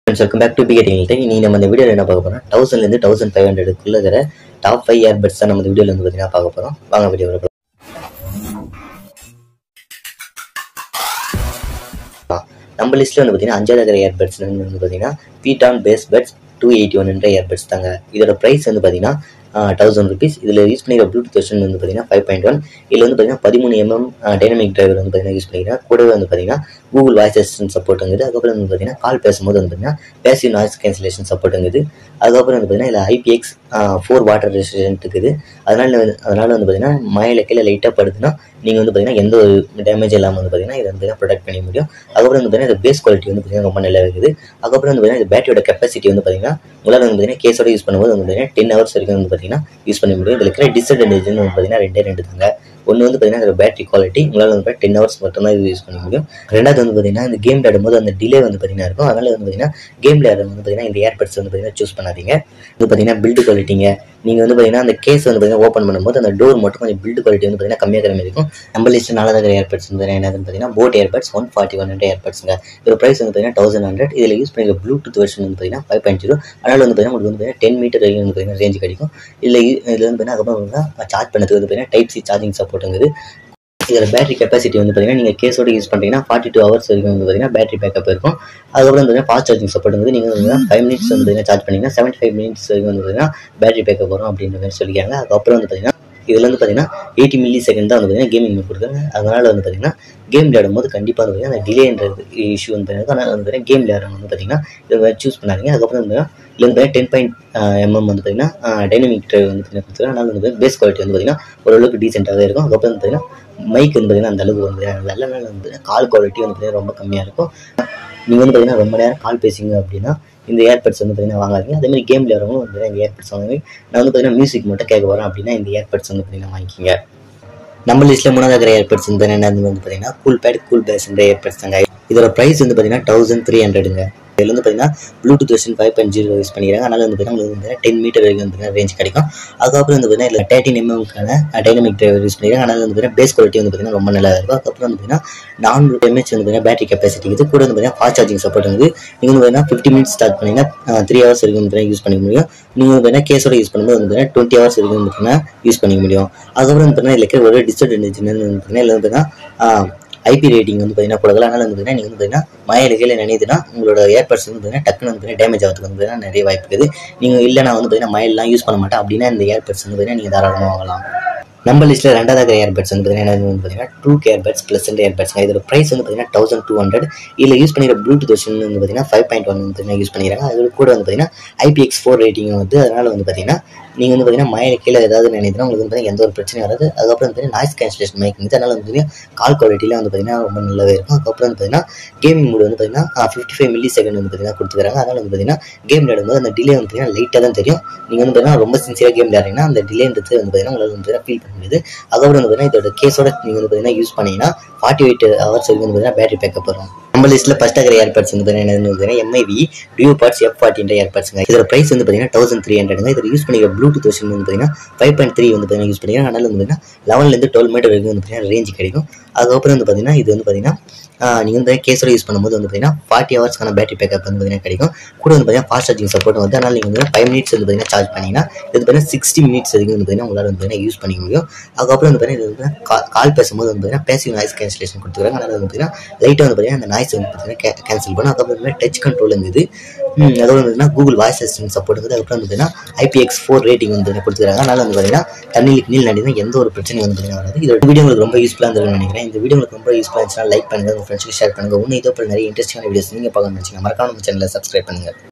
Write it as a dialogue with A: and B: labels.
A: friends welcome back to பி கேட்டிங் நீ நம்ம இந்த வீடியோவில் என்ன பார்க்க போகிறோம் தௌசண்ட்லேருந்து தௌசண்ட் ஃபைவ் ஹண்ட்ரடுக்குள்ள இருக்கிற டாப் ஃபைவ் இயர்பட்ஸ் தான் நம்ம இந்த வீடியோவில் வந்து பார்த்தீங்கன்னா பார்க்க போகிறோம் வாங்க வீடியோ நம்ம லிஸ்ட்டில் வந்து பார்த்தீங்கன்னா அஞ்சாவது இருக்கிற இயர்பட்ஸ் வந்து பார்த்தீங்கன்னா pTron bass buds two eighty ஒன்ன்ற இயர்பட்ஸ் தாங்க இதோட ப்ரைஸ் வந்து பார்த்தீங்கன்னா தௌசண்ட் ருபீஸ் இதில் யூஸ் பண்ணிக்கிற ப்ளூடூத் வெர்ஷன் வந்து பார்த்தீங்கன்னா ஃபைவ் பாயிண்ட் ஒன் இதில் வந்து பார்த்தீங்கன்னா பதிமூணு எம்எம் டைனமிக் டிரைவர் வந்து பார்த்தீங்கன்னா யூஸ் பண்ணிக்கிறேன் கூடவே வந்து பார்த்தீங்கன்னா கூகுள் வாய்ஸ் அசிஸ்டன்ட் சப்போர்ட் இருக்குது அதுக்கப்புறம் வந்து பார்த்தீங்கன்னா கால் பேசும்போது வந்து பார்த்தீங்கன்னா பேசிவ் நாய்ஸ் கேன்சலேஷன் சப்போர்ட் இருக்குது அதுக்கப்புறம் வந்து பார்த்தீங்கன்னா இதில் ஐபிஎக்ஸ் ஃபோர் வாட்டர் ரெசிஸ்டன்ட் இருக்குது அதனால வந்து அதனால வந்து பார்த்தீங்கன்னா மழையில் கீழே லைட்டாக படுதுன்னா நீங்கள் வந்து பார்த்தீங்கன்னா எந்த ஒரு டேமேஜ் இல்லாமல் வந்து பார்த்தீங்கன்னா இதை வந்து ப்ரொடெக்ட் பண்ண முடியும் அதுக்கப்புறம் வந்து பார்த்தீங்கன்னா இந்த பேஸ் குவாலிட்டி வந்து பார்த்தீங்கன்னா ரொம்ப நல்லா இருக்குது அதுக்கப்புறம் வந்து பார்த்தீங்கன்னா இந்த பேட்டரியோட கெப்பாசிட்டி வந்து பார்த்தீங்கன்னா உங்களால் வந்து பார்த்தீங்கன்னா கேஸோட யூஸ் பண்ணும்போது வந்து பார்த்தீங்கன்னா டென் ஹவர்ஸ் வரைக்கும் வந்து பார்த்தீங்கன்னா யூஸ் பண்ண முடியும் இதில் இருக்கிற டிஸ்அட்வான்டேஜ்னு வந்து பார்த்தீங்கன்னா ரெண்டே ரெண்டு தாங்க ஒன்று வந்து பார்த்தீங்கன்னா இந்த பேட்டரி குவாலிட்டி உங்களால் வந்து டென் ஹவர்ஸ் மட்டும் தான் இது யூஸ் பண்ண முடியும் ரெண்டாவது வந்து பார்த்தீங்கன்னா இந்த கேம் விளையாடும்போது அந்த டிலே வந்து பார்த்தீங்கன்னா இருக்கும் அதனால வந்து பார்த்தீங்கன்னா கேம் விளையாடுறது வந்து பார்த்தீங்கன்னா இந்த ஏர்பட்ஸ் வந்து பார்த்தீங்கன்னா சூஸ் பண்ணாதீங்க இது பார்த்தீங்கன்னா பில்டு குவாலிட்டிங்க நீங்கள் வந்து பார்த்தீங்கன்னா அந்த கேஸ் வந்து பார்த்தீங்கன்னா ஓப்பன் பண்ணும்போது அந்த டோர் மட்டும் கொஞ்சம் பில்டு குவாலிட்டி வந்து பார்த்தீங்கன்னா கம்மியாக இருக்கிற மாதிரி இருக்கும் நம்ம லிஸ்ட் நாலாவது ஏர்பட்ஸ் வந்து என்னதுன்னு பார்த்தீங்கன்னா boAt airbuds one forty one hundred ஏர்பட்ஸுங்க இதோட ப்ரைஸ் வந்து பார்த்தீங்கன்னா தௌசண்ட் ஹண்ட்ரட் இதில் யூஸ் பண்ணிக்கிற ப்ளூடூத் வெர்ஷன் வந்து பார்த்தீங்கன்னா ஃபைவ் பாயிண்ட் ஜீரோ அதனால வந்து பார்த்தீங்கன்னா உங்களுக்கு வந்து பார்த்தீங்கன்னா டென் மீட்டர் வரைக்கும் வந்து பார்த்தீங்கன்னா ரேஞ்ச் கிடைக்கும் இதில் இதில் வந்து பார்த்தீங்கன்னா அதுக்கப்புறம் சார்ஜ் பண்ணுறதுக்கு வந்து பார்த்தீங்கன்னா டைப் சி சார்ஜிங் சப்போர்ட்டுங்குது இதில் பேட்டரி கெப்பாசிட்டி வந்து பார்த்தீங்கன்னா நீங்கள் கேஸோட யூஸ் பண்ணுறீங்கன்னா ஃபார்ட்டி டூ ஹவர்ஸ் வரைக்கும் வந்து பார்த்தீங்கன்னா பேட்டரி பேக்கப் இருக்கும் அதுக்கப்புறம் வந்து ஃபாஸ்ட் சார்ஜிங் சப்போர்ட் வந்து நீங்கள் வந்து ஃபைவ் மினிட்ஸ் வந்து பார்த்தீங்கன்னா சார்ஜ் பண்ணிங்கன்னா செவன்ட்டி ஃபைவ் மினிட்ஸ் வரைக்கும் வந்து பார்த்தீங்கன்னா பேட்டரி பேக்கப் வரும் அப்படின்ற மாதிரி சொல்லியிருக்காங்க அதுக்கப்புறம் வந்து பார்த்தீங்கன்னா இதில் வந்து பார்த்தீங்கன்னா எயிட்டி மில்லி செகண்ட் தான் வந்து பார்த்தீங்கன்னா கேமிங் மோட் கொடுக்குறாங்க அதனால் வந்து பார்த்தீங்கன்னா கேம் விளையாடும் போது கண்டிப்பாக வந்து பார்த்தீங்கன்னா அந்த டிலேன்றது இஷ்யூ வந்து பார்த்தீங்கன்னா அதனால் வந்து பார்த்தீங்கன்னா கேம் விளையாடுறவங்க வந்து பார்த்தீங்கன்னா இதை சூஸ் பண்ணாதீங்க அதுக்கப்புறம் வந்து இதில் வந்து டென் பாயிண்ட் எம்எம் வந்து பார்த்தீங்கன்னா டைனமிக் ட்ரைவ் வந்து பார்த்தீங்கன்னா கொடுத்துருக்காங்க அதனால் வந்து பேஸ் குவாலிட்டி வந்து பார்த்தீங்கன்னா ஓரளவுக்கு டீசெண்டாகவே இருக்கும் அதுக்கப்புறம் வந்து பார்த்தீங்கன்னா மைக் வந்து பார்த்தீங்கன்னா அந்த அளவுக்கு வந்து நல்ல நாள் வந்து கால் குவாலிட்டி வந்து பார்த்தீங்கன்னா ரொம்ப கம்மியாக இருக்கும் நீங்கள் வந்து பார்த்தீங்கன்னா ரொம்ப நேரம் கால் பேசிங்க அப்படின்னா இந்த ஏர்பட்ஸ் வந்து பார்த்தீங்கன்னா வாங்காதீங்க அதே மாதிரி கேம் விளையாடுறவங்க வந்து இந்த ஏர்பட்ஸ் வாங்குங்க நான் வந்து பார்த்தீங்கன்னா மியூசிக் மட்டும் கேட்க போகிறேன் அப்படின்னா இந்த ஏர்பட்ஸ் வந்து பார்த்தீங்கன்னா வாங்கிக்கிங்க நம்ம லிஸ்ட்டில் மூணாவது இருக்கிற ஏர்பட்ஸ் வந்து என்னது வந்து பார்த்தீங்கன்னா கூல் பேட் கூல் பேஸ்ன்ற ஏர்பட்ஸ் தாங்க இதோட ப்ரைஸ் வந்து பார்த்தீங்கன்னா தௌசண்ட் த்ரீ ஹண்ட்ரடுங்க இதில் வந்து பார்த்தீங்கன்னா Bluetooth version five point zero use பண்ணிக்கிறாங்க அதனால வந்து பார்த்தீங்கன்னா உங்களுக்கு வந்து டென் மீட்டர் வரைக்கும் வந்து ரேஞ்ச் கிடைக்கும் அதுக்கப்புறம் வந்து பார்த்தீங்கன்னா இதில் தேர்ட்டின் எம்எம்க்கான டைனமிக் டிரைவர் யூஸ் பண்ணிக்கிறாங்க அதனால வந்து பார்த்தீங்கன்னா பேஸ் குவாலிட்டி வந்து பார்த்தீங்கன்னா ரொம்ப நல்லா இருக்கும் அதுக்கப்புறம் வந்து பார்த்தீங்கன்னா நானூறு எம்ஹெச் வந்து பார்த்தீங்கன்னா பேட்டரி கெப்பாசிட்டி இருக்குது கூட வந்து பார்த்தீங்கன்னா ஃபாஸ்ட் சார்ஜிங் சப்போர்ட் வந்து நீங்கள் வந்து பார்த்தீங்கன்னா ஃபிஃப்டி மினிட்ஸ் ஸ்டார்ட் பண்ணிங்கன்னா த்ரீ ஹவர்ஸ் வரைக்கும் வந்து யூஸ் பண்ணிக்க முடியும் நீங்கள் வந்து பார்த்தீங்கன்னா கேஸோட யூஸ் பண்ணும்போது வந்து பார்த்தீங்கன்னா டுவெண்ட்டி ஹவர்ஸ் வரைக்கும் வந்து பார்த்தீங்கன்னா யூஸ் பண்ணிக்க முடியும் அதுக்கப்புறம் வந்து பார்த்தீங்கன்னா இதில் இருக்கிற ஒரு டிஸ்அட்வான்டேஜ் என்னன்னு வந்து பார்த்தீங்கன்னா இதில் வந்து பார்த்தீங்கன்னா ஐபி ரேட்டிங் வந்து பார்த்தீங்கன்னா கொடுக்கல அதனால வந்து பார்த்தீங்கன்னா நீங்கள் வந்து பார்த்தீங்கன்னா மழையில கீழே நினைதுன்னா உங்களோட ஏர்பட்ஸ் வந்து பார்த்தீங்கன்னா டக்குனு வந்து பார்த்தீங்கன்னா டேமேஜ் ஆகிறதுக்கு வந்து பார்த்தீங்கன்னா நிறைய வாய்ப்பு இருக்குது நீங்கள் இல்லை நான் வந்து பார்த்தீங்கன்னா மழையெல்லாம் யூஸ் பண்ண மாட்டேன் அப்படின்னா இந்த ஏர்பட்ஸ் வந்து பார்த்தீங்கன்னா நீங்கள் தாராளமாக வாங்கலாம் நம்ம லிஸ்ட்டில் ரெண்டாவது ஏர்பட்ஸ் வந்து பார்த்தீங்கன்னா என்னது வந்து பார்த்தீங்கன்னா டூ ஏர்பட்ஸ் ப்ளஸ் ரெண்டு ஏர்பட்ஸ் இதோட ப்ரைஸ் வந்து பார்த்தீங்கன்னா தௌசண்ட் டூ ஹண்ட்ரட் இதில் யூஸ் பண்ணிக்கிற ப்ளூடூத் வெர்ஷன் வந்து பார்த்தீங்கன்னா ஃபைவ் பாயிண்ட் ஒன் வந்து பார்த்தீங்கன்னா யூஸ் பண்ணிக்கிறாங்க அதோட கூட வந்து பார்த்தீங்கன்னா ஐபிஎக்ஸ் ஃபோர் ரேட்டிங் வந்து அதனால் வந்து பார்த்தீங்கன்னா நீங்கள் வந்து பார்த்தீங்கன்னா மழையில கீழே ஏதாவது நினைக்கிறோம் உங்களுக்கு வந்து பார்த்தீங்கன்னா எந்த ஒரு பிரச்சனையும் வராது அதுக்கப்புறம் வந்து பார்த்தீங்கன்னா நாய்ஸ் கேன்சலேஷன் மைக் வந்து அதனால் வந்து பார்த்தீங்கன்னா கால் குவாலிட்டியில் வந்து பார்த்தீங்கன்னா ரொம்ப நல்லாவே இருக்கும் அதுக்கப்புறம் வந்து பார்த்தீங்கன்னா கேமிங் மூடு வந்து பார்த்தீங்கன்னா ஃபிஃப்டி ஃபைவ் மில்லி செகண்ட் வந்து பார்த்தீங்கன்னா கொடுத்துக்கிறாங்க அதனால் வந்து பார்த்தீங்கன்னா கேம் விளையாடும்போது அந்த டிலே வந்து பார்த்தீங்கன்னா லைட்டாக தான் தெரியும் நீங்கள் வந்து பார்த்தீங்கன்னா ரொம்ப சின்சியராக கேம் விளையாடுறீங்கன்னா அந்த டிலேன்றது வந்து பார்த்தீங்கன்னா உங்களுக்கு வந்து பார்த்தீங்கன்னா ஃபீல் பண்ண முடியுது அதுக்கப்புறம் வந்து பார்த்தீங்கன்னா இதோட கேஸோட நீங்கள் வந்து பார்த்தீங்கன்னா யூஸ் பண்ணீங்கன்னா ஃபார்ட்டி எயிட் ஹவர்ஸ் வரைக்கும் வந்து பார்த்தீங்கன்னா பேட்டரி பேக்கப் வரும் நம்ம லிஸ்ட்டில் ஃபஸ்ட் இருக்கிற ஏர்பட்ஸ் வந்து பார்த்தீங்கன்னா என்னது பார்த்தீங்கன்னா எம்ஐவி டியூ பார்ட்ஸ் எஃப் ஃபார்ட்டின்ற ஏர்பட்ஸுங்க இதோட ப்ரைஸ் வந்து பார்த்தீங்கன்னா தௌசண்ட் த்ரீ ஹண்ட்ரடுங்க இதில் யூஸ் பண்ணிக்கிற ப்ளூடூத் வெர்ஷன் வந்து பார்த்தீங்கன்னா ஃபைவ் பாயிண்ட் த்ரீ வந்து பார்த்தீங்கன்னா யூஸ் பண்ணிக்கிறேன் அதனால வந்து பார்த்தீங்கன்னா லெவன்லேருந்து டுவெல் மீட்டர் வரைக்கும் வந்து பார்த்தீங்கன்னா ரேஞ்ச் கிடைக்கும் அதுக்கப்புறம் வந்து பார்த்தீங்கன்னா இது வந்து பார்த்தீங்கன்னா நீங்கள் வந்து கேஸோட யூஸ் பண்ணும்போது வந்து பார்த்தீங்கன்னா ஃபார்ட்டி ஹவர்ஸ்க்கான பேட்டரி பேக்கப் வந்து பார்த்தீங்கன்னா கிடைக்கும் கூட வந்து பார்த்தீங்கன்னா ஃபாஸ்ட் சார்ஜிங் சப்போர்ட் வந்து அதனால் நீங்கள் வந்து ஃபைவ் மினிட்ஸ் வந்து பார்த்தீங்கன்னா சார்ஜ் பண்ணிங்கன்னா இது பார்த்தீங்கன்னா சிக்ஸ்டி மினிட்ஸ் வரைக்கும் வந்து பார்த்தீங்கன்னா உங்களால் வந்து பார்த்தீங்கன்னா யூஸ் பண்ணிக்க முடியும் அதுக்கப்புறம் வந்து பார்த்தீங்கன்னா இது வந்து கால் பேசும்போது வந்து பார்த்தீங்கன்னா பேசிவ் நாய்ஸ் கேன்சலேஷன் கொடுத்துருக்காங்க அதனால் வந்து பார்த்தீங்கன்னா லைட்டாக வந்து பார்த்தீங்கன்னா அந்த நாய்ஸ் வந்து பார்த்தீங்கன்னா கேன்சல் பண்ணும் அதுக்கப்புறம் வந்து டச் கண்ட்ரோல் இருந்தது அதோட வந்து கூகுள் வாய்ஸ் அசிஸ்டன்ட் சப்போர்ட் இருக்குது அதுக்கப்புறம் வந்து பார்த்தீங்கன்னா ஐபிஎக்ஸ் ஃபோர் ரேட்டிங் வந்து கொடுத்துருக்காங்க அதனால் வந்து பார்த்தீங்கன்னா தண்ணிக்கு நீல் நடினா எந்த ஒரு பிரச்சனையும் வந்து பார்த்தீங்கன்னா வராது இதோட வீடியோ உங்களுக்கு ரொம்ப யூஸ்ஃபுல்லாக இருந்ததுன்னு நினைக்கிறேன் இந்த வீடியோ உங்களுக்கு ரொம்ப யூஸ்ஃபுல்லாக இருந்துச்சுன்னா லைக் பண்ணுங்கள் உங்கள் ஃப்ரெண்ட்ஸ்க்கு ஷேர் பண்ணுங்கள் இன்னும் இதோ போல நிறைய இன்ட்ரெஸ்டிங்கான வீடியோஸ் நீங்கள் பார்க்கணும்னு நினச்சிங்க மறக்காம நம்ம சேனலை சப்ஸ்கிரைப் பண்ணுங்கள்